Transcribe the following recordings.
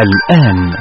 الآن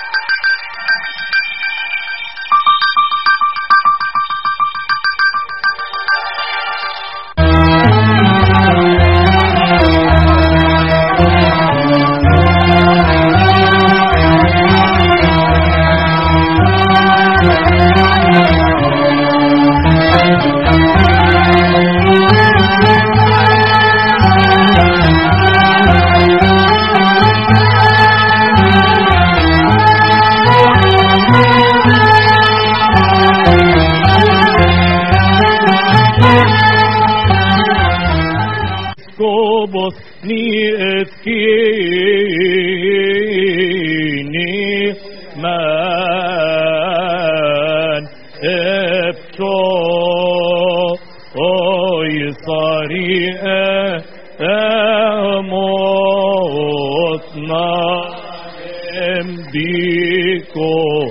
Skobos ni eskini man epto oy sari emotna embiko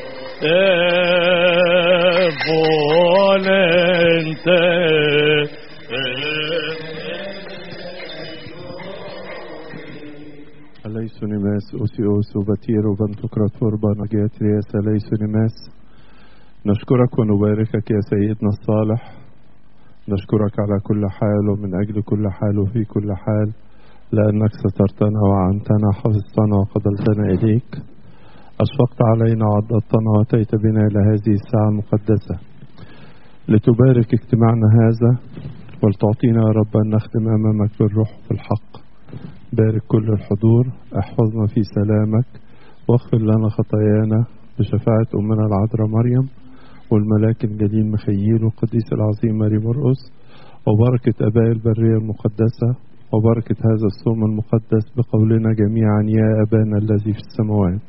evolente أليس نماس أوسيوس وبتير وبنتكرة توربان وجياترياس أليس نماس نشكرك ونباركك يا سيدنا الصالح نشكرك على كل حال ومن أجل كل حال وفي كل حال لأنك سترتنا وعنتنا حفظتنا وقبلتنا إليك أشفقت علينا وعضدتنا وأتيت بنا إلى هذه الساعة المقدسة لتبارك اجتماعنا هذا ولتعطينا يا رب أن نخدم أمامك بالروح في الحق بارك كل الحضور احفظنا في سلامك واغفر لنا خطايانا بشفاعة أمنا العذراء مريم والملاك الجليل مخيل والقديس العظيم ماري مرقس وبركة أباء البرية المقدسة وبركة هذا الصوم المقدس بقولنا جميعا يا أبانا الذي في السماوات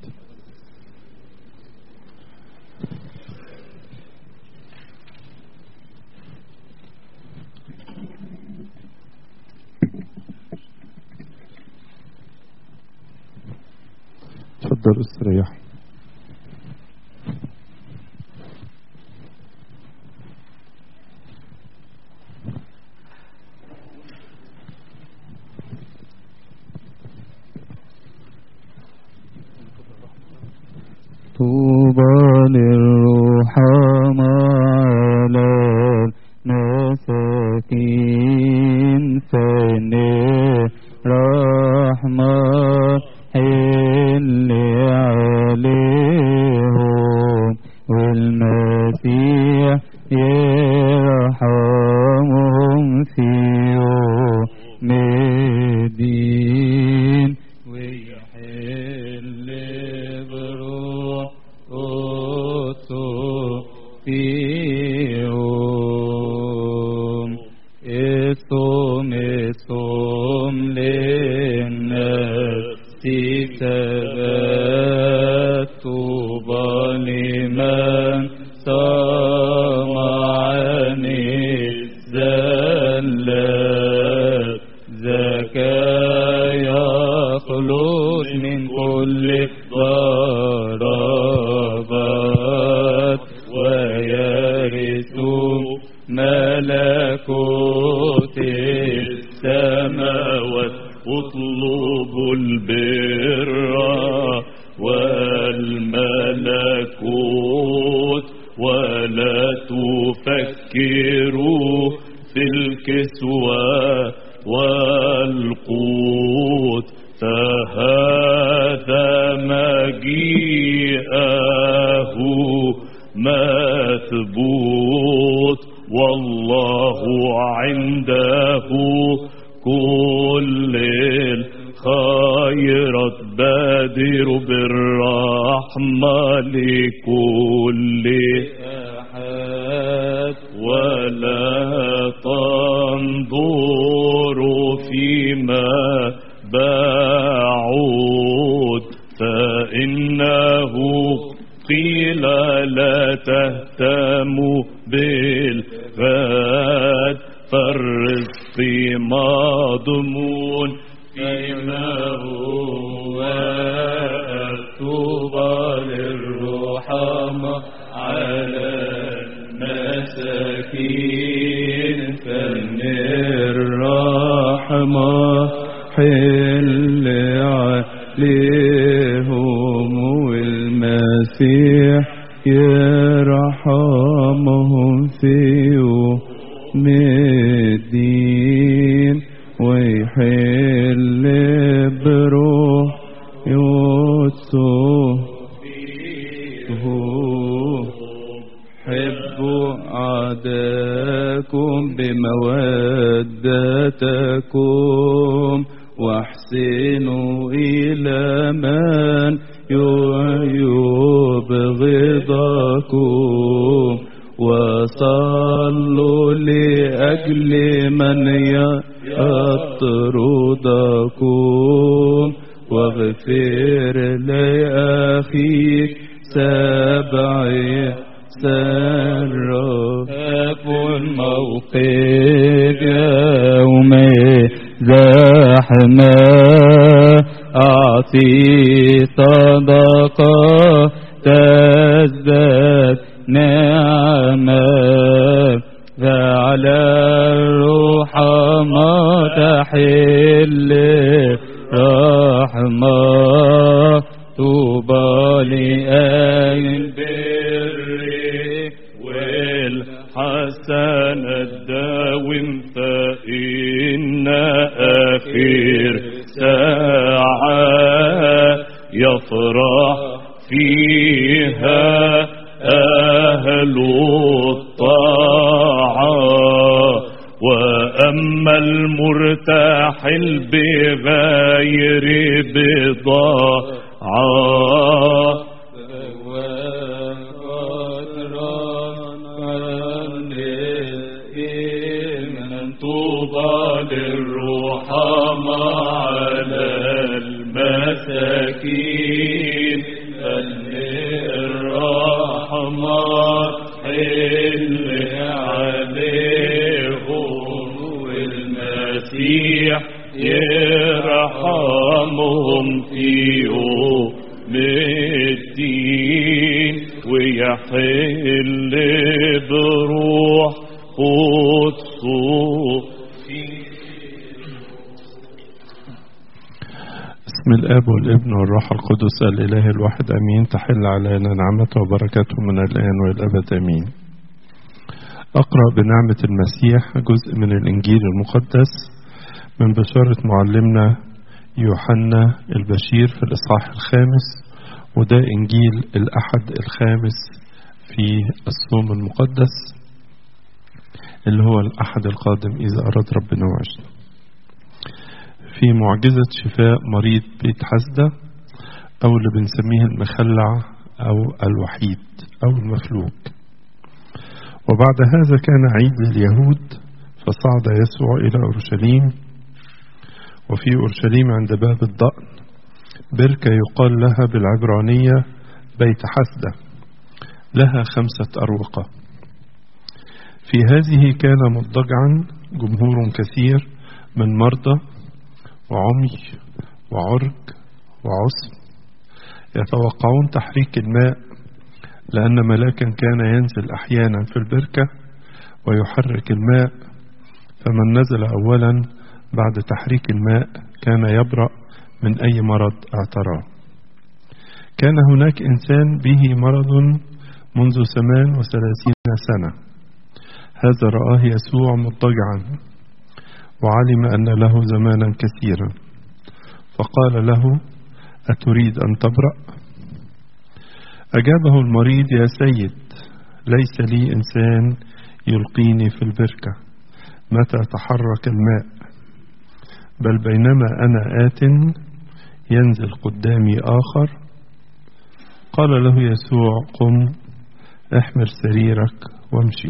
تفضل استريح طوبى للرحماء على المساكين فإن رحمة حل عليهم والمسيح يرحمهم في يوم الدين ويحل بروح قدسه فيهم الصوم الصوم للنفس ثبات طوبى لمن صام عن الزلات زكاة يخلص من كل ضربات ويرث ملكوت السماوات اطلبوا البر والملكوت ولا تفكروا في الكسوة والقوت فهذا مجيئه مثبوت والله عنده كل الخيرات بادر بالرحمة لكل أحد ولا تنظروا فيما بعود فإنه قيل لا تهتموا بالغد فالرزق مضمون فيما هو طوبى للرحمة على المساكين فمن الرحمة حل عليهم يرحمهم في يوم الدين ويحل بروح يوسف حبوا عداكم بمودتكم واحسنوا إلى من يبغضكم وصلوا لأجل من يطردكم واغفر لأخيك سبع سرف الموقف يوم زحمة أعطي صدقة تزداد نعمة فعلى الروح ما تحل رحمة طوبى لآل البر والحسن الداوم فإن آخر ساعة يفرح فيها أهل الطاعة وأما المرتحل بغير بضاعة طوبى للرحماء على المساكين الرحمة حل عليهم والمسيح يرحمهم في يوم الدين ويحل بروح قدسه بسم الاب والابن والروح القدس الاله الواحد امين تحل علينا نعمته وبركاته من الان والابد امين اقرا بنعمه المسيح جزء من الانجيل المقدس من بشاره معلمنا يوحنا البشير في الاصحاح الخامس وده انجيل الاحد الخامس في الصوم المقدس اللي هو الاحد القادم اذا اراد ربنا وعشنا في معجزة شفاء مريض بيت حسدة أو اللي بنسميه المخلع أو الوحيد أو المفلوج وبعد هذا كان عيد لليهود فصعد يسوع إلى أورشليم وفي أورشليم عند باب الضأن بركة يقال لها بالعبرانية بيت حسدة لها خمسة أروقة في هذه كان مضجعا جمهور كثير من مرضى وعمي وعرج وعسم يتوقعون تحريك الماء لأن ملاكا كان ينزل أحيانا في البركة ويحرك الماء فمن نزل أولا بعد تحريك الماء كان يبرأ من أي مرض اعتراه كان هناك إنسان به مرض منذ ثمان وثلاثين سنة هذا رآه يسوع مضطجعا وعلم أن له زمانا كثيرا فقال له أتريد أن تبرأ أجابه المريض يا سيد ليس لي إنسان يلقيني في البركة متى تحرك الماء بل بينما أنا آت ينزل قدامي آخر قال له يسوع قم احمل سريرك وامشي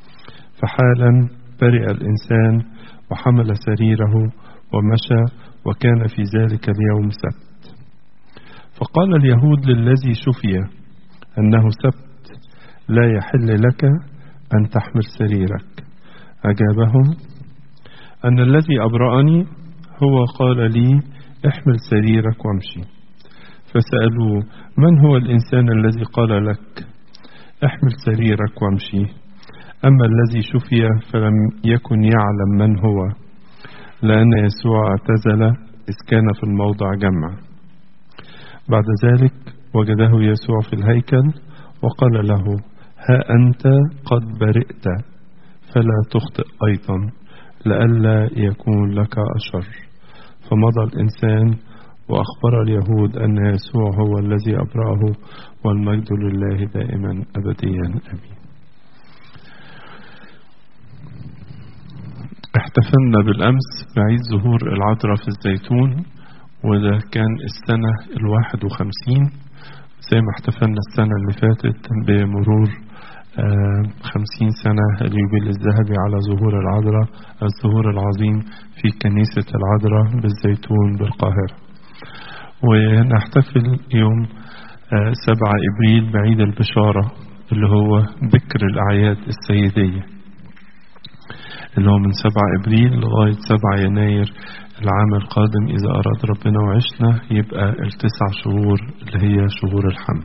فحالا برئ الإنسان وحمل سريره ومشى وكان في ذلك اليوم سبت فقال اليهود للذي شفي أنه سبت لا يحل لك أن تحمل سريرك أجابهم أن الذي أبرأني هو قال لي احمل سريرك وامشي فسألوه من هو الإنسان الذي قال لك احمل سريرك وامشي أما الذي شفي فلم يكن يعلم من هو لأن يسوع اعتزل إذ كان في الموضع جمع بعد ذلك وجده يسوع في الهيكل وقال له ها أنت قد برئت فلا تخطئ أيضا لئلا يكون لك أشر فمضى الإنسان وأخبر اليهود أن يسوع هو الذي أبرأه والمجد لله دائما أبديا أمين احتفلنا بالأمس بعيد ظهور العذراء في الزيتون وده كان السنة الواحد وخمسين زي ما احتفلنا السنة اللي فاتت بمرور خمسين سنة اليوبيل الذهبي على ظهور العذراء الظهور العظيم في كنيسة العذراء بالزيتون بالقاهرة ونحتفل يوم سبعة إبريل بعيد البشارة اللي هو بكر الأعياد السيدية اللي هو من سبعة إبريل لغاية سبعة يناير العام القادم إذا أراد ربنا وعشنا يبقى التسع شهور اللي هي شهور الحمل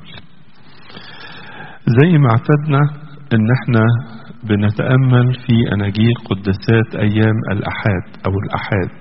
زي ما اعتدنا ان احنا بنتأمل في أناجيل قداسات أيام الأحاد أو الأحاد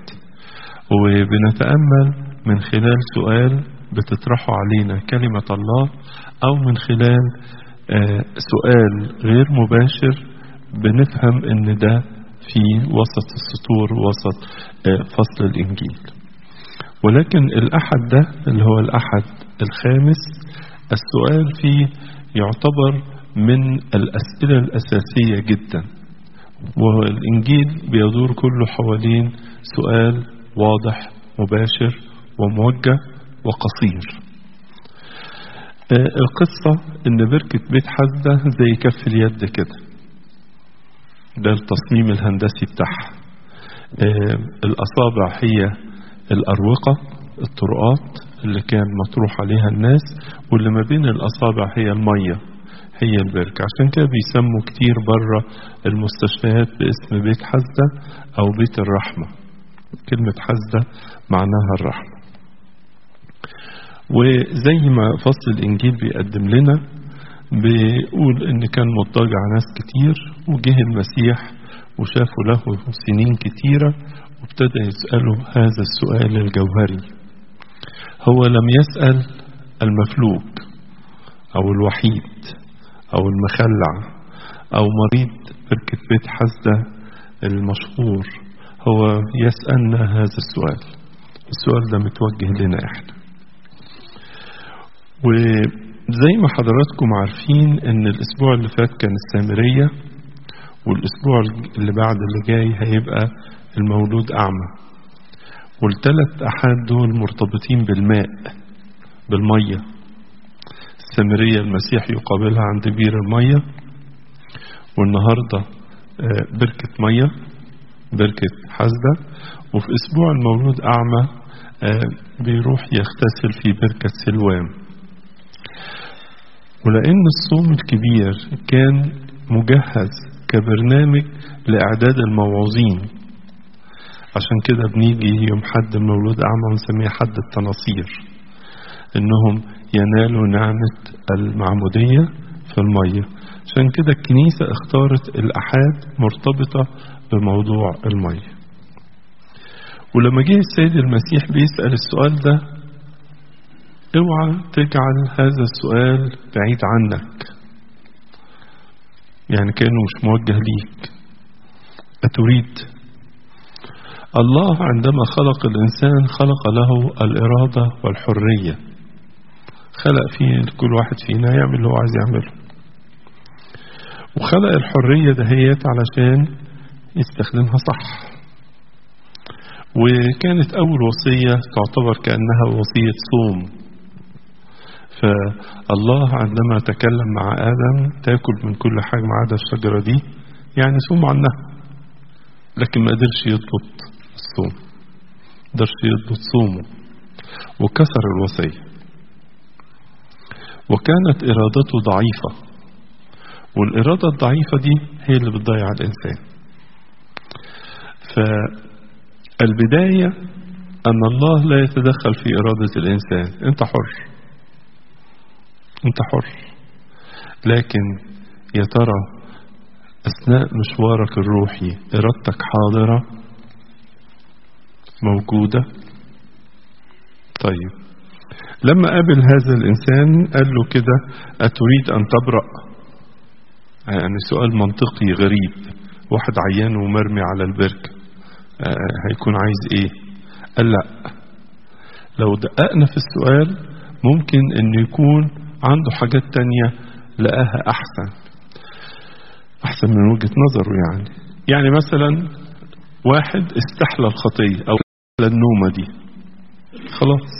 وبنتأمل من خلال سؤال بتطرحه علينا كلمة الله أو من خلال سؤال غير مباشر بنفهم ان ده في وسط السطور وسط فصل الإنجيل ولكن الأحد ده اللي هو الأحد الخامس السؤال فيه يعتبر من الأسئلة الأساسية جدا والإنجيل بيدور كله حوالين سؤال واضح مباشر وموجه وقصير القصة إن بركة بيت حزدة زي كف اليد كده ده التصميم الهندسي بتاعها الأصابع هي الأروقة الطرقات اللي كان مطروح عليها الناس واللي ما بين الأصابع هي المية هي البركة عشان كده بيسموا كتير بره المستشفيات باسم بيت حزدة أو بيت الرحمة كلمة حزدة معناها الرحمة وزي ما فصل الإنجيل بيقدم لنا بيقول إن كان مضطجع ناس كتير وجه المسيح وشافوا له سنين كتيرة وابتدى يسأله هذا السؤال الجوهري هو لم يسأل المفلوج أو الوحيد أو المخلع أو مريض بركة بيت حزدة المشهور هو يسألنا هذا السؤال السؤال ده متوجه لنا احنا وزي ما حضراتكم عارفين ان الاسبوع اللي فات كان السامرية والاسبوع اللي بعد اللي جاي هيبقى المولود اعمى والثلاث احاد دول مرتبطين بالماء بالمية السامرية المسيح يقابلها عند بير المية والنهاردة بركة مية بركة حزدة وفي اسبوع المولود اعمى بيروح يغتسل في بركة سلوام ولأن الصوم الكبير كان مجهز كبرنامج لإعداد الموعوظين عشان كده بنيجي يوم حد المولود أعمى ونسميه حد التناصير إنهم ينالوا نعمة المعمودية في المية عشان كده الكنيسة اختارت الأحاد مرتبطة بموضوع المية ولما جه السيد المسيح بيسأل السؤال ده اوعى تجعل هذا السؤال بعيد عنك يعني كأنه مش موجه ليك أتريد الله عندما خلق الإنسان خلق له الإرادة والحرية خلق فيه كل واحد فينا يعمل اللي هو عايز يعمله وخلق الحرية دهيت علشان يستخدمها صح وكانت أول وصية تعتبر كأنها وصية صوم فالله عندما تكلم مع آدم تاكل من كل حاجة ما عدا الشجرة دي يعني صوم عنها لكن ما قدرش يضبط الصوم ما قدرش يضبط صومه وكسر الوصية وكانت إرادته ضعيفة والإرادة الضعيفة دي هي اللي بتضيع الإنسان فالبداية أن الله لا يتدخل في إرادة الإنسان أنت حر أنت حر لكن يا ترى أثناء مشوارك الروحي إرادتك حاضرة موجودة طيب لما قابل هذا الإنسان قال له كده أتريد أن تبرأ يعني سؤال منطقي غريب واحد عيان ومرمي على البركة آه، هيكون عايز ايه قال لا لو دققنا في السؤال ممكن ان يكون عنده حاجات تانية لقاها احسن احسن من وجهة نظره يعني يعني مثلا واحد استحلى الخطية او النومة دي خلاص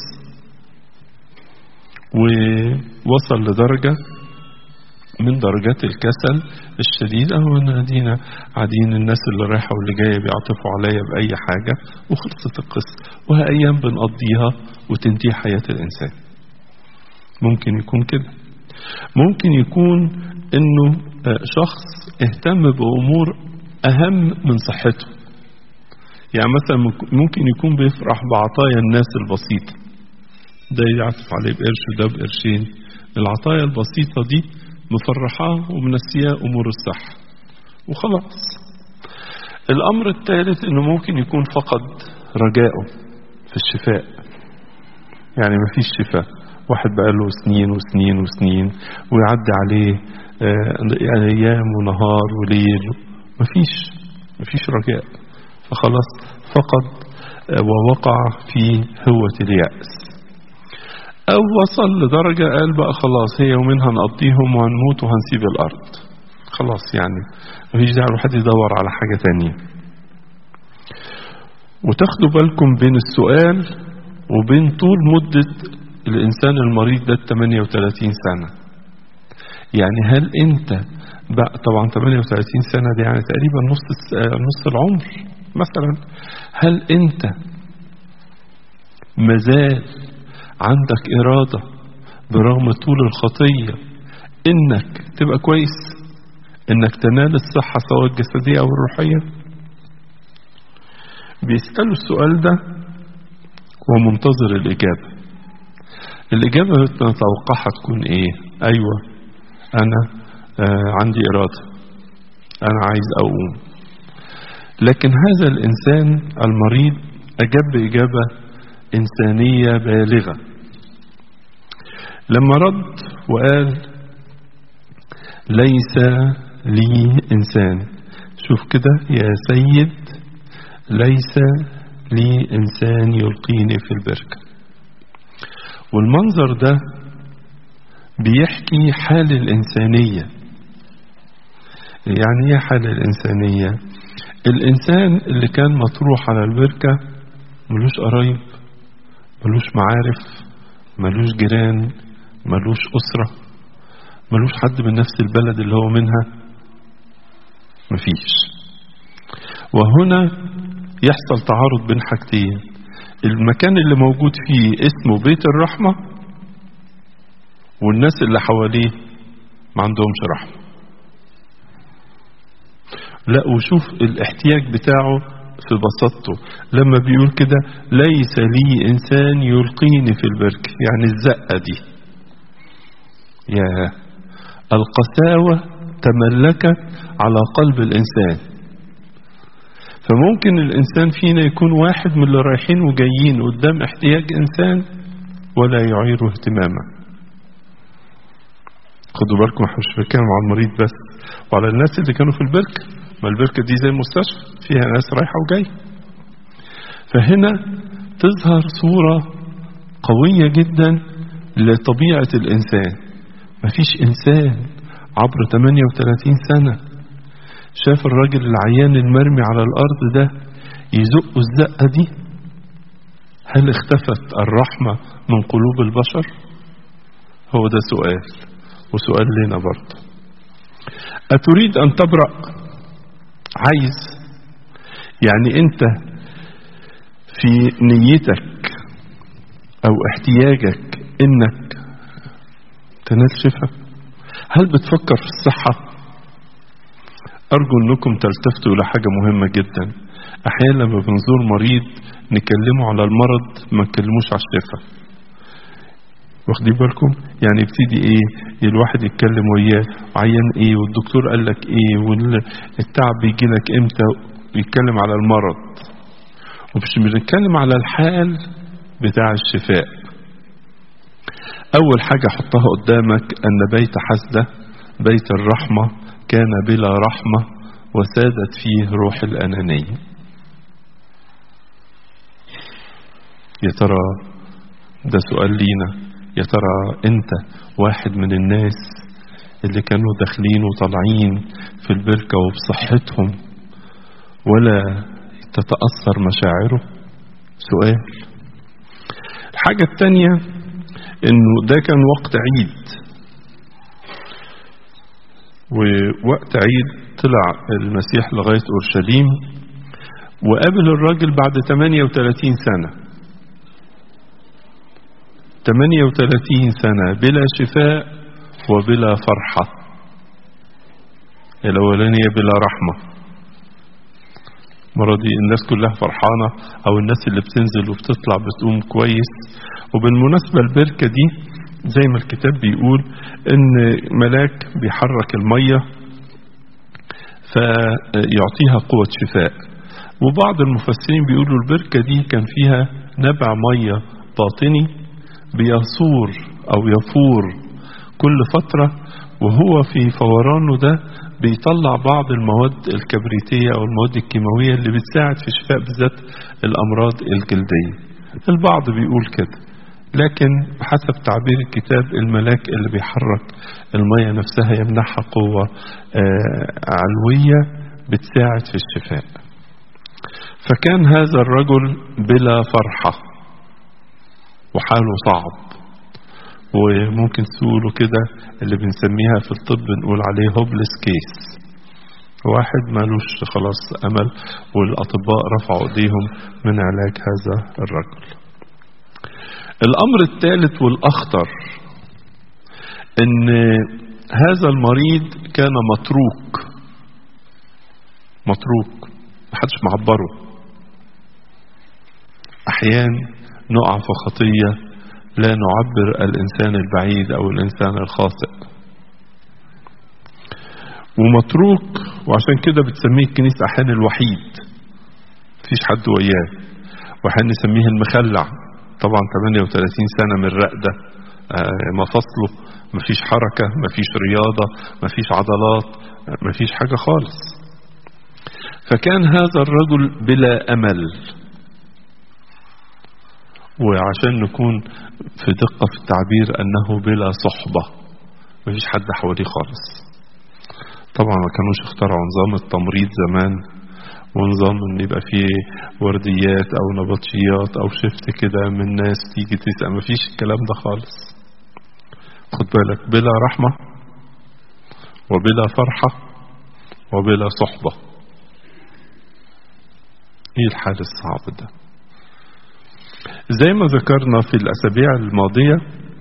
ووصل لدرجة من درجات الكسل الشديد أهو أنا دينا قاعدين الناس اللي رايحة واللي جاية بيعطفوا عليا بأي حاجة وخلصت القصة وها أيام بنقضيها وتنتهي حياة الإنسان ممكن يكون كده ممكن يكون إنه آه، شخص اهتم بأمور أهم من صحته يعني مثلا ممكن يكون بيفرح بعطايا الناس البسيطة ده يعطف عليه بقرش وده بقرشين العطايا البسيطة دي مفرحاه ومنسياه أمور الصحة وخلاص الأمر الثالث إنه ممكن يكون فقد رجائه في الشفاء يعني مفيش شفاء واحد بقاله سنين وسنين وسنين ويعدي عليه آه، يعني أيام ونهار وليل مفيش مفيش رجاء فخلاص فقد آه، ووقع في هوة اليأس أو وصل لدرجة قال بقى خلاص هي يومين هنقضيهم وهنموت وهنسيب الأرض خلاص يعني مفيش داعي الواحد يدور على حاجة تانية وتاخدوا بالكم بين السؤال وبين طول مدة الإنسان المريض ده 38 سنة يعني هل أنت بقى طبعا 38 سنة دي يعني تقريبا نص الس- نص العمر مثلا هل أنت مازال عندك إرادة برغم طول الخطية إنك تبقى كويس إنك تنال الصحة سواء الجسدية أو الروحية بيسألوا السؤال ده ومنتظر الإجابة الإجابة نتوقعها تكون إيه أيوة أنا آه عندي إرادة أنا عايز أقوم لكن هذا الإنسان المريض أجاب بإجابة إنسانية بالغة لما رد وقال ليس لي إنسان شوف كده يا سيد ليس لي إنسان يلقيني في البركة والمنظر ده بيحكي حال الإنسانية يعني ايه حال الإنسانية الإنسان اللي كان مطروح على البركة ملوش قرايب ملوش معارف ملوش جيران ملوش أسرة ملوش حد من نفس البلد اللي هو منها مفيش وهنا يحصل تعارض بين حاجتين المكان اللي موجود فيه اسمه بيت الرحمة والناس اللي حواليه ما عندهمش رحمة لا وشوف الاحتياج بتاعه في بساطته لما بيقول كده ليس لي إنسان يلقيني في البرك يعني الزقة دي يا القساوة تملكت على قلب الإنسان فممكن الإنسان فينا يكون واحد من اللي رايحين وجايين قدام احتياج إنسان ولا يعيره اهتماما خدوا بالكم احنا مش بنتكلم على المريض بس وعلى الناس اللي كانوا في البركة ما البركة دي زي مستشفى فيها ناس رايحة وجاية فهنا تظهر صورة قوية جدا لطبيعة الإنسان مفيش إنسان عبر 38 سنة شاف الراجل العيان المرمي على الأرض ده يزق الزقة دي هل اختفت الرحمة من قلوب البشر هو ده سؤال وسؤال لنا برضه أتريد أن تبرأ عايز يعني أنت في نيتك أو احتياجك إنك تنال شفاء هل بتفكر في الصحة أرجو أنكم تلتفتوا إلى حاجة مهمة جدا أحيانا لما بنزور مريض نكلمه على المرض ما نكلموش على الشفاء واخدين بالكم يعني يبتدي ايه الواحد يتكلم وياه عيان ايه والدكتور قال لك ايه والتعب بيجي لك امتى يتكلم على المرض ومش بنتكلم على الحال بتاع الشفاء اول حاجة حطها قدامك ان بيت حسدة بيت الرحمة كان بلا رحمة وسادت فيه روح الأنانية يا ترى ده سؤال لينا يا ترى انت واحد من الناس اللي كانوا داخلين وطالعين في البركة وبصحتهم ولا تتأثر مشاعره سؤال الحاجة التانية انه ده كان وقت عيد ووقت عيد طلع المسيح لغاية أورشليم وقابل الراجل بعد 38 سنة 38 سنة بلا شفاء وبلا فرحة الأولانية بلا رحمة مرضي الناس كلها فرحانة أو الناس اللي بتنزل وبتطلع بتقوم كويس وبالمناسبة البركة دي زي ما الكتاب بيقول إن ملاك بيحرك المية فيعطيها قوة شفاء وبعض المفسرين بيقولوا البركة دي كان فيها نبع مية باطني بيثور أو يفور كل فترة وهو في فورانه ده بيطلع بعض المواد الكبريتية أو المواد الكيماوية اللي بتساعد في شفاء بالذات الأمراض الجلدية البعض بيقول كده لكن بحسب تعبير الكتاب الملاك اللي بيحرك المية نفسها يمنحها قوة علوية بتساعد في الشفاء فكان هذا الرجل بلا فرحة وحاله صعب وممكن تقولوا كده اللي بنسميها في الطب بنقول عليه هوبلس كيس واحد مالوش خلاص امل والاطباء رفعوا ايديهم من علاج هذا الرجل الامر الثالث والاخطر ان هذا المريض كان متروك متروك محدش معبره احيان نقع في خطيه لا نعبر الإنسان البعيد أو الإنسان الخاطئ ومتروك وعشان كده بتسميه الكنيسة أحيانا الوحيد مفيش حد وياه وأحيانا نسميه المخلع طبعا 38 سنة من رقدة آه مفاصله مفيش حركة مفيش رياضة مفيش عضلات مفيش حاجة خالص فكان هذا الرجل بلا أمل وعشان نكون في دقة في التعبير أنه بلا صحبة مفيش حد حواليه خالص طبعا ما كانوش اخترعوا نظام التمريض زمان ونظام ان يبقى فيه ورديات او نبطشيات او شفت كده من ناس تيجي تسأل مفيش الكلام ده خالص خد بالك بلا رحمة وبلا فرحة وبلا صحبة ايه الحال الصعب ده زي ما ذكرنا في الأسابيع الماضية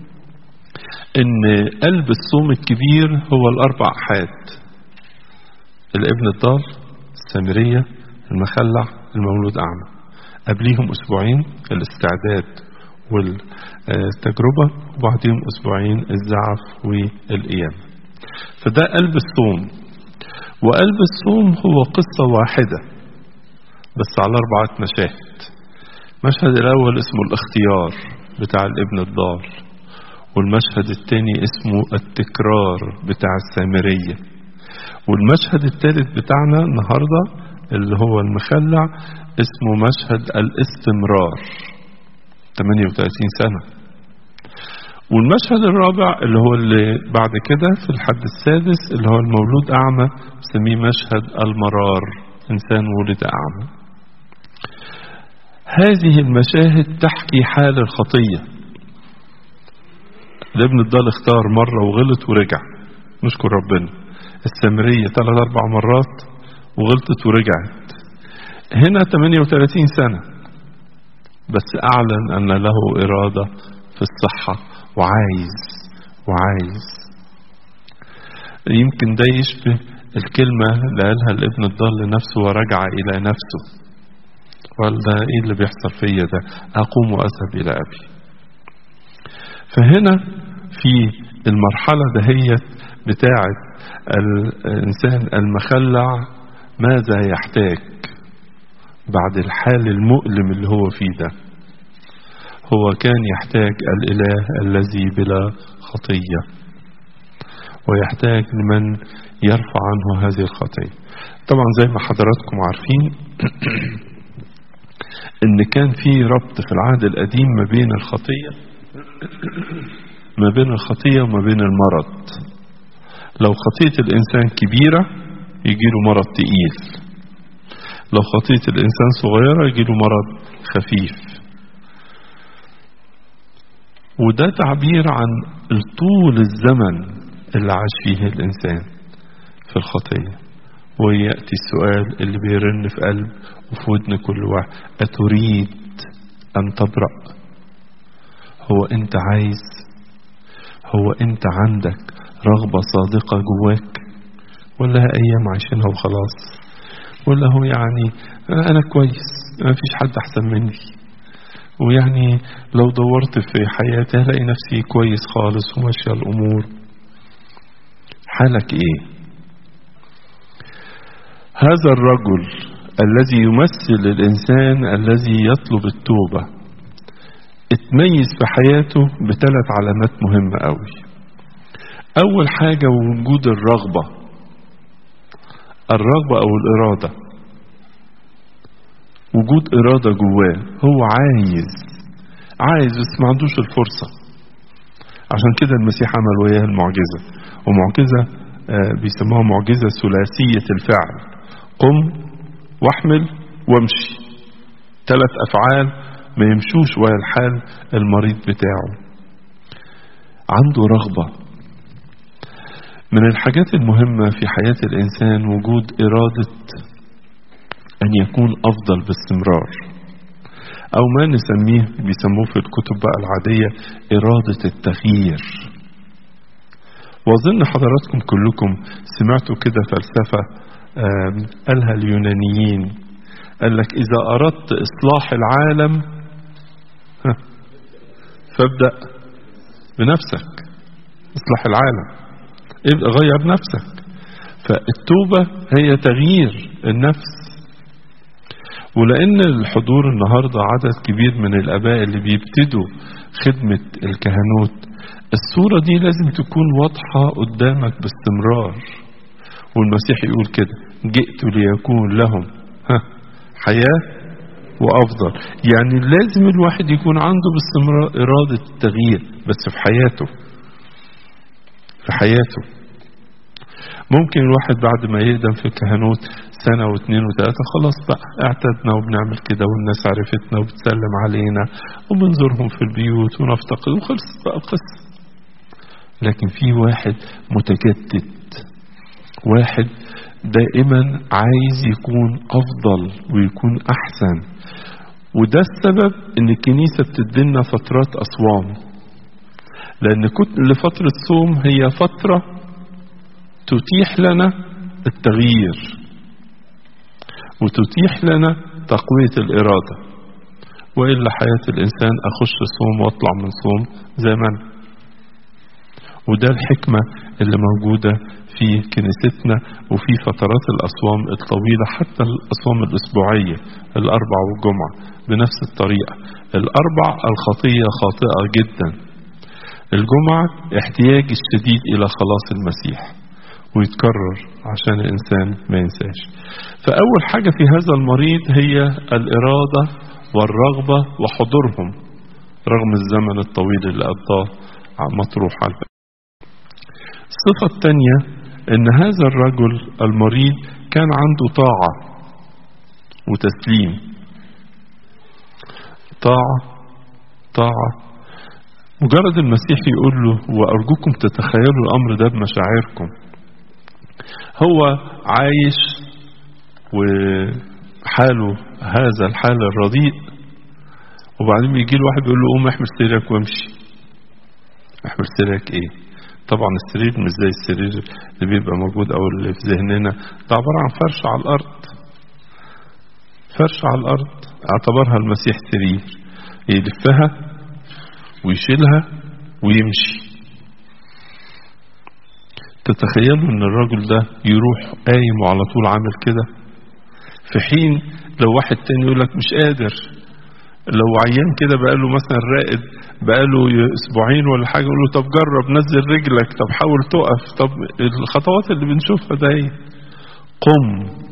إن قلب الصوم الكبير هو الأربع أحاد الابن الضال السامرية المخلع المولود أعمى قبليهم أسبوعين الاستعداد والتجربة وبعدين أسبوعين الزعف والقيامة فده قلب الصوم وقلب الصوم هو قصة واحدة بس على أربعة مشاهد المشهد الأول اسمه الاختيار بتاع الابن الضال والمشهد الثاني اسمه التكرار بتاع السامرية والمشهد الثالث بتاعنا النهاردة اللي هو المخلع اسمه مشهد الاستمرار 38 سنة والمشهد الرابع اللي هو اللي بعد كده في الحد السادس اللي هو المولود أعمى بسميه مشهد المرار إنسان ولد أعمى هذه المشاهد تحكي حال الخطية الابن الضال اختار مرة وغلط ورجع نشكر ربنا السامرية ثلاث أربع مرات وغلطت ورجعت هنا 38 سنة بس أعلن أن له إرادة في الصحة وعايز وعايز يمكن ده يشبه الكلمة اللي قالها الابن الضال لنفسه ورجع إلى نفسه قال ده ايه اللي بيحصل فيا ده اقوم واذهب الى ابي فهنا في المرحلة دهيت بتاعة الإنسان المخلع ماذا يحتاج بعد الحال المؤلم اللي هو فيه ده هو كان يحتاج الإله الذي بلا خطية ويحتاج لمن يرفع عنه هذه الخطية طبعا زي ما حضراتكم عارفين ان كان في ربط في العهد القديم ما بين الخطية ما بين الخطية وما بين المرض لو خطية الإنسان كبيرة يجيله مرض تقيل لو خطية الإنسان صغيرة يجيله مرض خفيف وده تعبير عن طول الزمن اللي عاش فيه الإنسان في الخطية ويأتي السؤال اللي بيرن في قلب وفي ودن كل واحد أتريد أن تبرأ هو أنت عايز هو أنت عندك رغبة صادقة جواك ولا أيام عايشينها وخلاص ولا هو يعني أنا كويس ما فيش حد أحسن مني ويعني لو دورت في حياتي هلاقي نفسي كويس خالص وماشية الأمور حالك إيه هذا الرجل الذي يمثل الإنسان الذي يطلب التوبة اتميز في حياته بثلاث علامات مهمة قوي أول حاجة وجود الرغبة الرغبة أو الإرادة وجود إرادة جواه هو عايز عايز بس ما عندوش الفرصة عشان كده المسيح عمل وياه المعجزة ومعجزة آه بيسموها معجزة ثلاثية الفعل قم واحمل وامشي ثلاث أفعال ما يمشوش ويا الحال المريض بتاعه عنده رغبة من الحاجات المهمة في حياة الإنسان وجود إرادة أن يكون أفضل باستمرار أو ما نسميه بيسموه في الكتب بقى العادية إرادة التغيير وأظن حضراتكم كلكم سمعتوا كده فلسفة قالها اليونانيين قال لك إذا أردت إصلاح العالم فابدأ بنفسك إصلاح العالم ابقى غير نفسك فالتوبة هي تغيير النفس ولأن الحضور النهاردة عدد كبير من الآباء اللي بيبتدوا خدمة الكهنوت الصورة دي لازم تكون واضحة قدامك باستمرار والمسيح يقول كده جئت ليكون لهم ها حياة وأفضل يعني لازم الواحد يكون عنده باستمرار إرادة التغيير بس في حياته في حياته ممكن الواحد بعد ما يقدم في الكهنوت سنة واثنين وثلاثة خلاص بقى اعتدنا وبنعمل كده والناس عرفتنا وبتسلم علينا وبنزورهم في البيوت ونفتقد وخلصت بقى القصة لكن في واحد متجدد واحد دائما عايز يكون أفضل ويكون أحسن وده السبب ان الكنيسة بتدينا فترات أصوام لأن كل فترة صوم هي فترة تتيح لنا التغيير وتتيح لنا تقوية الإرادة وإلا حياة الإنسان أخش صوم وأطلع من صوم زي ما أنا وده الحكمة اللي موجودة في كنيستنا وفي فترات الأصوام الطويلة حتى الأصوام الأسبوعية الأربع والجمعة بنفس الطريقة الأربع الخطية خاطئة جدا الجمعة احتياج الشديد إلى خلاص المسيح ويتكرر عشان الإنسان ما ينساش فأول حاجة في هذا المريض هي الإرادة والرغبة وحضورهم رغم الزمن الطويل اللي قضاه مطروح على الصفة الثانية ان هذا الرجل المريض كان عنده طاعة وتسليم طاعة طاعة مجرد المسيح يقول له وأرجوكم تتخيلوا الأمر ده بمشاعركم هو عايش وحاله هذا الحال الرديء وبعدين بيجي له واحد بيقول له قوم احمل سريرك وامشي احمل سريرك ايه طبعا السرير مش زي السرير اللي بيبقى موجود او اللي في ذهننا ده عبارة عن فرش على الارض فرش على الارض اعتبرها المسيح سرير يلفها ويشيلها ويمشي تتخيلوا ان الراجل ده يروح قايم وعلى طول عامل كده في حين لو واحد تاني يقول لك مش قادر لو عيان كده بقاله مثلا راقد بقاله اسبوعين ولا حاجه يقول له طب جرب نزل رجلك طب حاول تقف طب الخطوات اللي بنشوفها ده ايه قم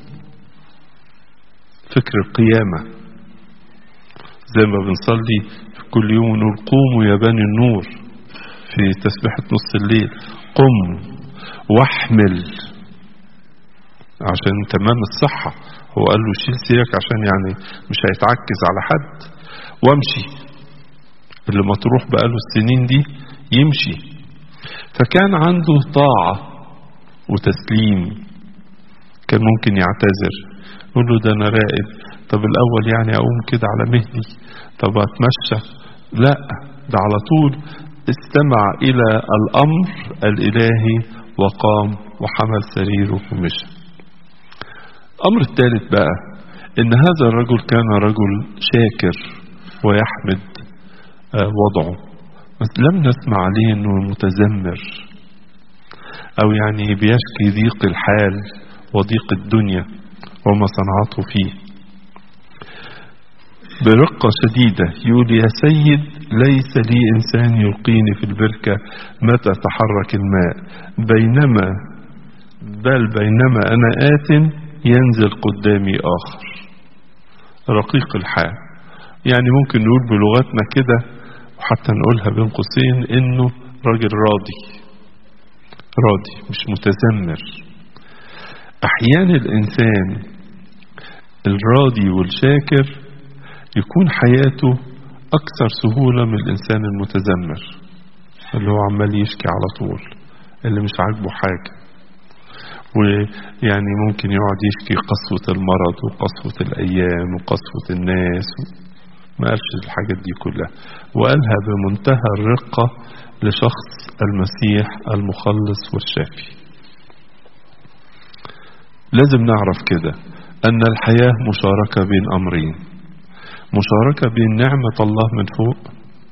فكر القيامه زي ما بنصلي في كل يوم نقول قوموا يا بني النور في تسبيحه نص الليل قم واحمل عشان تمام الصحه هو قال له شيل سيرك عشان يعني مش هيتعكز على حد وامشي اللي مطروح بقاله السنين دي يمشي فكان عنده طاعة وتسليم كان ممكن يعتذر يقول له ده انا راقد طب الاول يعني اقوم كده على مهلي طب اتمشى لا ده على طول استمع الى الامر الالهي وقام وحمل سريره ومشى الامر الثالث بقى ان هذا الرجل كان رجل شاكر ويحمد وضعه بس لم نسمع عليه انه متذمر او يعني بيشكي ضيق الحال وضيق الدنيا وما صنعته فيه برقة شديدة يقول يا سيد ليس لي إنسان يلقيني في البركة متى تحرك الماء بينما بل بينما أنا آت ينزل قدامي آخر رقيق الحال يعني ممكن نقول بلغتنا كده وحتى نقولها بين قوسين انه راجل راضي راضي مش متذمر احيانا الانسان الراضي والشاكر يكون حياته اكثر سهولة من الانسان المتذمر اللي هو عمال يشكي على طول اللي مش عاجبه حاجة ويعني ممكن يقعد يشكي قسوة المرض وقسوة الأيام وقسوة الناس ما قالش الحاجات دي كلها وقالها بمنتهى الرقة لشخص المسيح المخلص والشافي لازم نعرف كده أن الحياة مشاركة بين أمرين مشاركة بين نعمة الله من فوق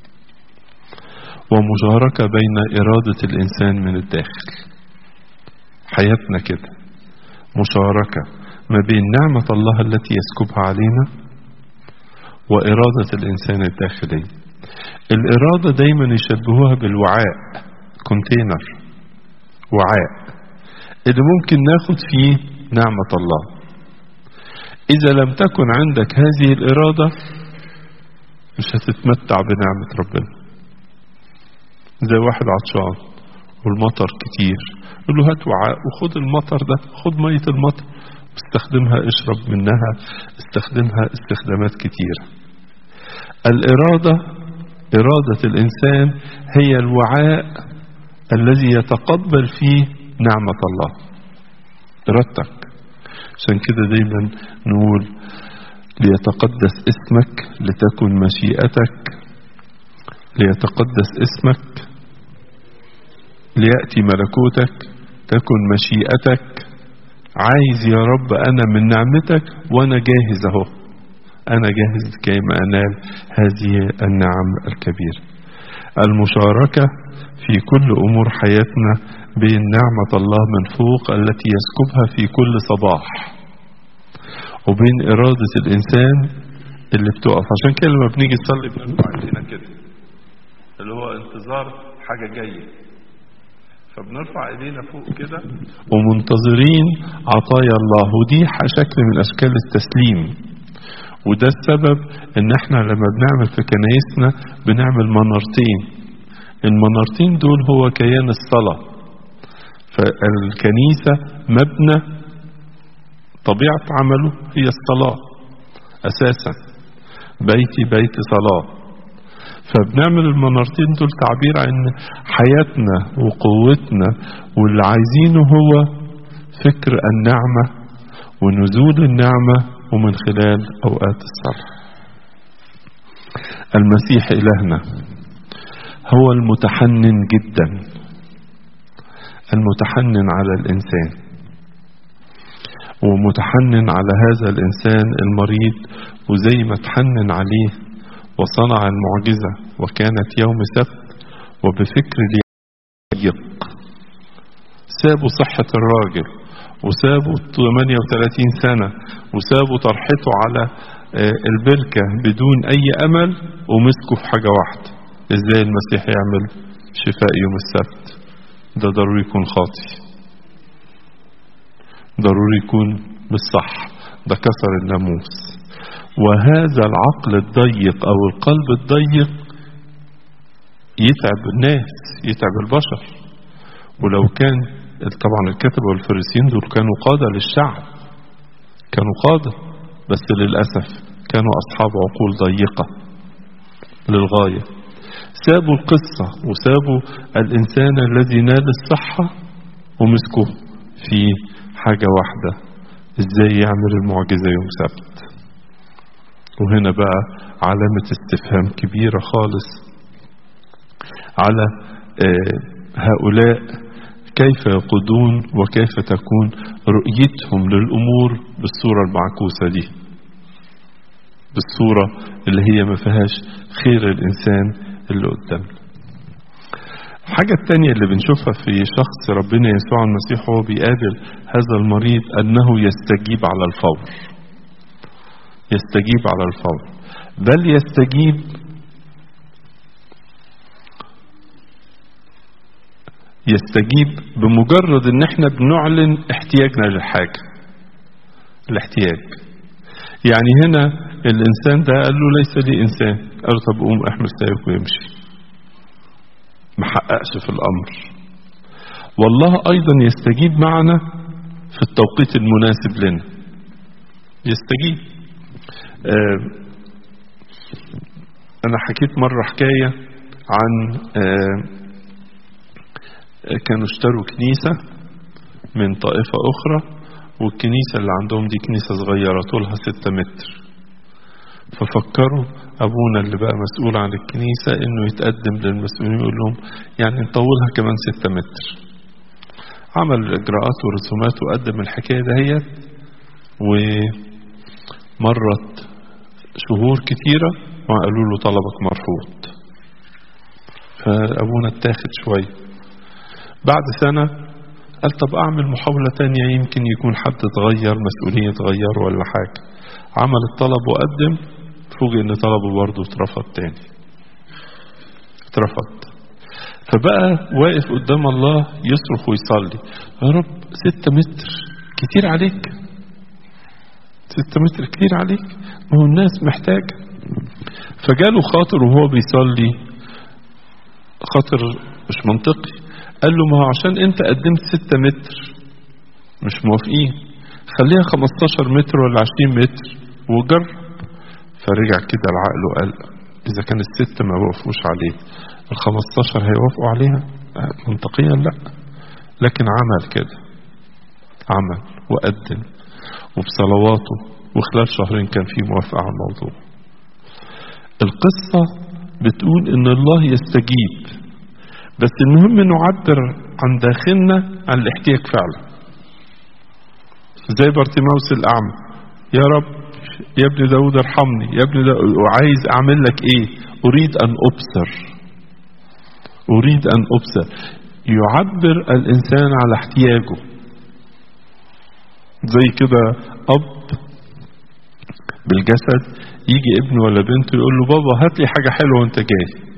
ومشاركة بين إرادة الإنسان من الداخل حياتنا كده مشاركة ما بين نعمة الله التي يسكبها علينا وإرادة الإنسان الداخلي الإرادة دايما يشبهوها بالوعاء كونتينر وعاء اللي ممكن ناخد فيه نعمة الله إذا لم تكن عندك هذه الإرادة مش هتتمتع بنعمة ربنا زي واحد عطشان والمطر كتير يقول له هات وعاء وخد المطر ده خد مية المطر استخدمها اشرب منها استخدمها استخدامات كتيرة الإرادة إرادة الإنسان هي الوعاء الذي يتقبل فيه نعمة الله إرادتك عشان كده دايما نقول ليتقدس اسمك لتكن مشيئتك ليتقدس اسمك ليأتي ملكوتك تكن مشيئتك عايز يا رب أنا من نعمتك وأنا جاهز أهو أنا جاهز كيما أنال هذه النعم الكبيرة المشاركة في كل أمور حياتنا بين نعمة الله من فوق التي يسكبها في كل صباح وبين إرادة الإنسان اللي بتقف عشان كده لما بنيجي نصلي بنرفع ايدينا كده اللي هو انتظار حاجة جاية فبنرفع ايدينا فوق كده ومنتظرين عطايا الله ودي شكل من اشكال التسليم وده السبب ان احنا لما بنعمل في كنايسنا بنعمل منارتين المنارتين دول هو كيان الصلاة فالكنيسة مبنى طبيعة عمله هي الصلاة اساسا بيتي بيت صلاه فبنعمل المنارتين دول تعبير عن حياتنا وقوتنا واللي عايزينه هو فكر النعمة ونزول النعمة ومن خلال أوقات الصلاة المسيح إلهنا هو المتحنن جدا المتحنن على الإنسان ومتحنن على هذا الإنسان المريض وزي ما تحنن عليه وصنع المعجزة وكانت يوم سبت وبفكر ضيق سابوا صحة الراجل وسابوا 38 سنة وسابوا طرحته على آه، البركة بدون أي أمل ومسكوا في حاجة واحدة إزاي المسيح يعمل شفاء يوم السبت ده ضروري يكون خاطي ضروري يكون بالصح ده كسر الناموس وهذا العقل الضيق أو القلب الضيق يتعب الناس يتعب البشر ولو كان طبعا الكتبة والفريسيين دول كانوا قادة للشعب كانوا قادة بس للأسف كانوا أصحاب عقول ضيقة للغاية سابوا القصة وسابوا الإنسان الذي نال الصحة ومسكوه في حاجة واحدة ازاي يعمل المعجزة يوم سبت وهنا بقى علامة استفهام كبيرة خالص على آه، هؤلاء كيف يقودون وكيف تكون رؤيتهم للأمور بالصورة المعكوسة دي بالصورة اللي هي ما فيهاش خير الإنسان اللي قدامنا الحاجة التانية اللي بنشوفها في شخص ربنا يسوع المسيح وهو بيقابل هذا المريض أنه يستجيب على الفور يستجيب على الفور بل يستجيب يستجيب بمجرد ان احنا بنعلن احتياجنا للحاجة الاحتياج يعني هنا الانسان ده قال له ليس لي انسان قال له طب قوم احمل سيفك ويمشي ما حققش في الامر والله ايضا يستجيب معنا في التوقيت المناسب لنا يستجيب آه انا حكيت مرة حكاية عن آه كانوا اشتروا كنيسة من طائفة أخرى والكنيسة اللي عندهم دي كنيسة صغيرة طولها ستة متر ففكروا أبونا اللي بقى مسؤول عن الكنيسة إنه يتقدم للمسؤولين يقول لهم يعني نطولها كمان ستة متر عمل الإجراءات والرسومات وقدم الحكاية دهيت ومرت شهور كتيرة وقالوا له طلبك مرفوض فأبونا اتاخد شوية بعد سنة قال طب أعمل محاولة تانية يمكن يكون حد اتغير مسؤولية اتغير ولا حاجة عمل الطلب وقدم فوجئ ان طلبه برضه اترفض تاني اترفض فبقى واقف قدام الله يصرخ ويصلي يا رب ستة متر كتير عليك ستة متر كتير عليك ما هو الناس محتاجة فجاله خاطر وهو بيصلي خاطر مش منطقي قال له ما هو عشان انت قدمت ستة متر مش موافقين خليها 15 متر ولا 20 متر وجرب فرجع كده العقل وقال اذا كان الست ما وقفوش عليه ال 15 هيوافقوا عليها منطقيا لا لكن عمل كده عمل وقدم وبصلواته وخلال شهرين كان في موافقة على الموضوع القصة بتقول ان الله يستجيب بس المهم نعبر عن داخلنا عن الاحتياج فعلا زي بارتيماوس الأعمى يا رب يا ابن داود ارحمني يا ابن داود وعايز أعمل لك إيه أريد أن أبصر أريد أن أبصر يعبر الإنسان على احتياجه زي كده أب بالجسد يجي ابنه ولا بنته يقول له بابا هات لي حاجة حلوة وانت جاي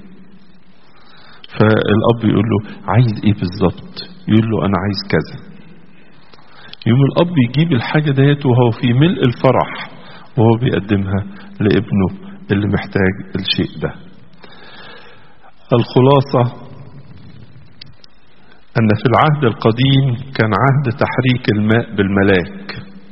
فالاب يقول له عايز ايه بالظبط يقول له انا عايز كذا يوم الاب يجيب الحاجة ديت وهو في ملء الفرح وهو بيقدمها لابنه اللي محتاج الشيء ده الخلاصة أن في العهد القديم كان عهد تحريك الماء بالملاك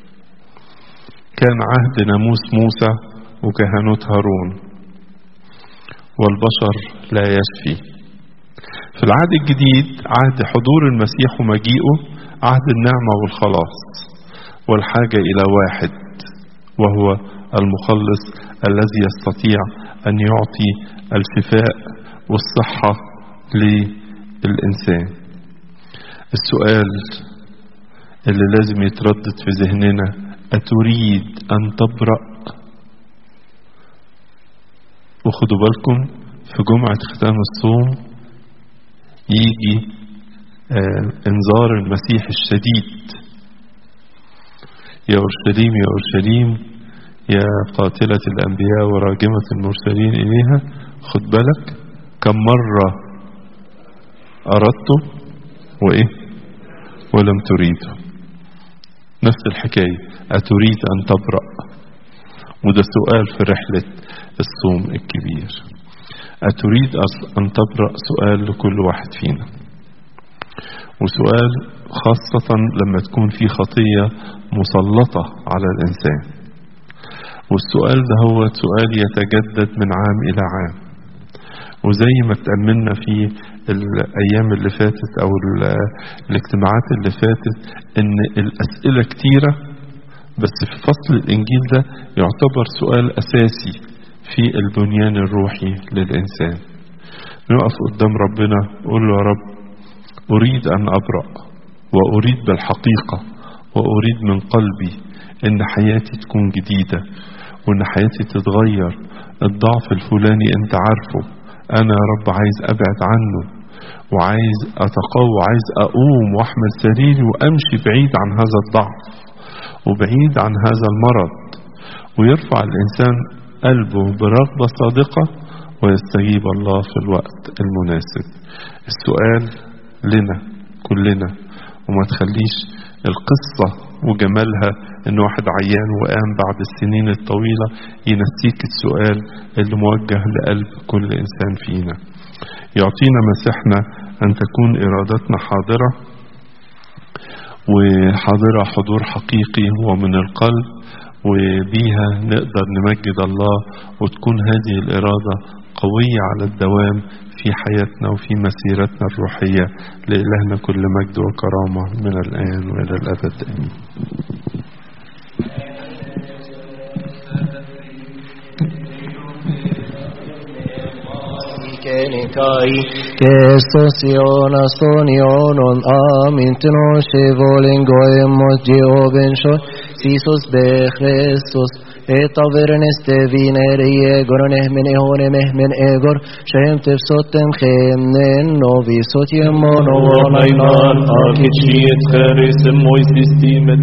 كان عهد ناموس موسى وكهنوت هارون والبشر لا يشفي في العهد الجديد عهد حضور المسيح ومجيئه عهد النعمة والخلاص والحاجة إلى واحد وهو المخلص الذي يستطيع أن يعطي الشفاء والصحة للإنسان السؤال اللي لازم يتردد في ذهننا أتريد أن تبرأ وخدوا بالكم في جمعة ختام الصوم يجي آه انذار المسيح الشديد يا اورشليم يا اورشليم يا قاتلة الأنبياء وراجمة المرسلين إليها خد بالك كم مرة أردت وإيه ولم تريد نفس الحكاية أتريد أن تبرأ وده سؤال في رحلة الصوم الكبير أتريد أن تبرأ سؤال لكل واحد فينا وسؤال خاصة لما تكون في خطية مسلطة على الإنسان والسؤال ده هو سؤال يتجدد من عام إلى عام وزي ما تأملنا في الأيام اللي فاتت أو الاجتماعات اللي فاتت إن الأسئلة كتيرة بس في فصل الإنجيل ده يعتبر سؤال أساسي في البنيان الروحي للإنسان نقف قدام ربنا قول له يا رب أريد أن أبرأ وأريد بالحقيقة وأريد من قلبي إن حياتي تكون جديدة وإن حياتي تتغير الضعف الفلاني أنت عارفه أنا يا رب عايز أبعد عنه وعايز أتقوى عايز أقوم وأحمل سريري وأمشي بعيد عن هذا الضعف وبعيد عن هذا المرض ويرفع الإنسان قلبه برغبة صادقة ويستجيب الله في الوقت المناسب السؤال لنا كلنا وما تخليش القصة وجمالها ان واحد عيان وقام بعد السنين الطويلة ينسيك السؤال اللي موجه لقلب كل انسان فينا يعطينا مسيحنا ان تكون ارادتنا حاضرة وحاضرة حضور حقيقي ومن القلب وبيها نقدر نمجد الله وتكون هذه الإرادة قوية على الدوام في حياتنا وفي مسيرتنا الروحية لإلهنا كل مجد وكرامة من الآن وإلى الأبد آمين Kenikai, Kestos Ionas ton Ionon, Amin Tenoshe Volin Goemos Jehoven Shon, Sisos Be Christus, Et avernes te vinerie gorone min ehone mehmen egor, Shem tefsotem chemnen novi sotiem mono Ayman Akichiyet Cheresem Moises Timet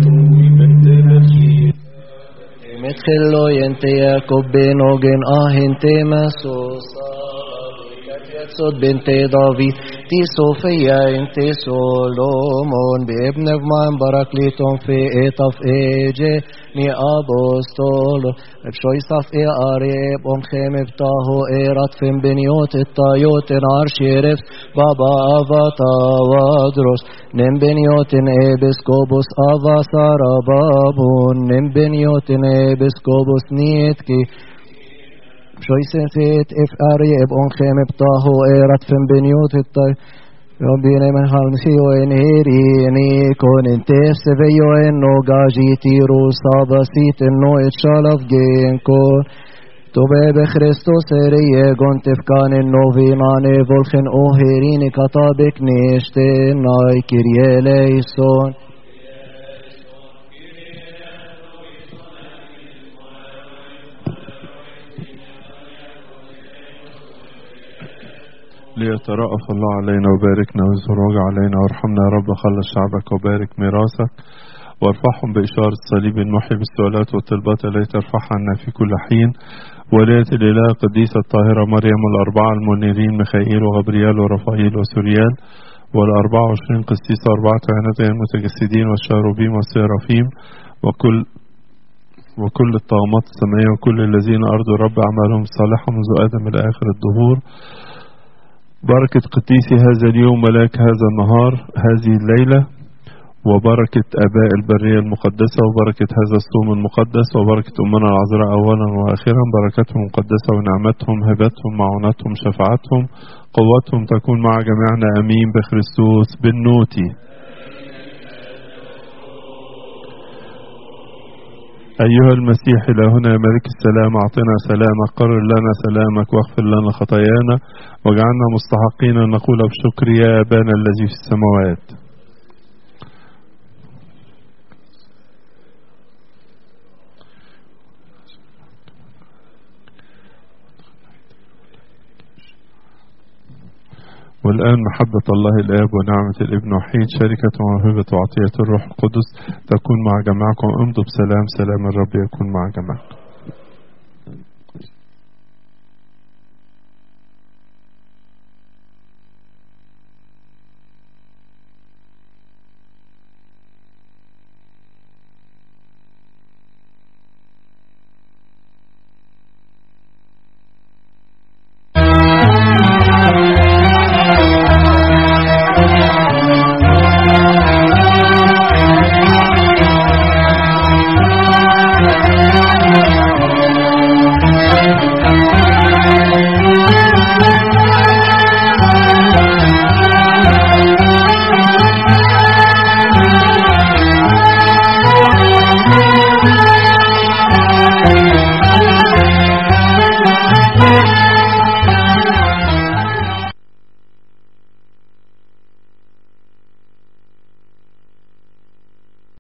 מתחילו ינטה יעקב בן עוגן אהנטה מסוסה סוד בנטה דוד תיסופיה ינטה סולומון באבן אבמן ברקליטון פאטף אג'ה מאבוסטולו אפשוי ספאי אריב אומכם אבטהו ארתפם בניות את נער שירף בבא אבתה ודרוס nem beniotin ebiskobus avasara babun nem beniotin ebiskobus nietki Shoisen fit if ari eb onchem ebtahu erat fem beniot ettai Rabbine men halmsio en herini kon intef sevejo en no gaji tiru sabasit en no et shalav gen kon Tove be Christos erije gontif kanin novinane volchen oherini katabik nishte nai kirje leison. ليترأف الله علينا وباركنا ويزرج علينا وارحمنا يا رب خلص شعبك وبارك ميراثك وارفعهم بإشارة الصليب المحي بالسؤالات والطلبات التي ترفعها عنا في كل حين ولاية الإله القديسة الطاهرة مريم والأربعة المنيرين ميخائيل وغبريال ورفائيل وسوريال والأربعة وعشرين قسيسة وأربعة عينات المتجسدين والشاروبيم والسيرافيم وكل وكل الطغمات السمائية وكل الذين أرضوا الرب أعمالهم الصالحة منذ آدم إلى آخر الدهور بركة قديسي هذا اليوم ملاك هذا النهار هذه الليلة وبركة آباء البرية المقدسة وبركة هذا الصوم المقدس وبركة أمنا العذراء أولا وآخرا بركتهم المقدسة ونعمتهم هبتهم معونتهم شفاعتهم قوتهم تكون مع جميعنا أمين بخريستوس بالنوتي أيها المسيح إلهنا يا ملك السلام أعطنا سلامك قرر لنا سلامك واغفر لنا خطايانا واجعلنا مستحقين أن نقول بشكر يا أبانا الذي في السماوات والآن محبة الله الآب ونعمة الابن وحيد شركة وموهبة وعطية الروح القدس تكون مع جماعكم امضوا بسلام سلام الرب يكون مع جماعكم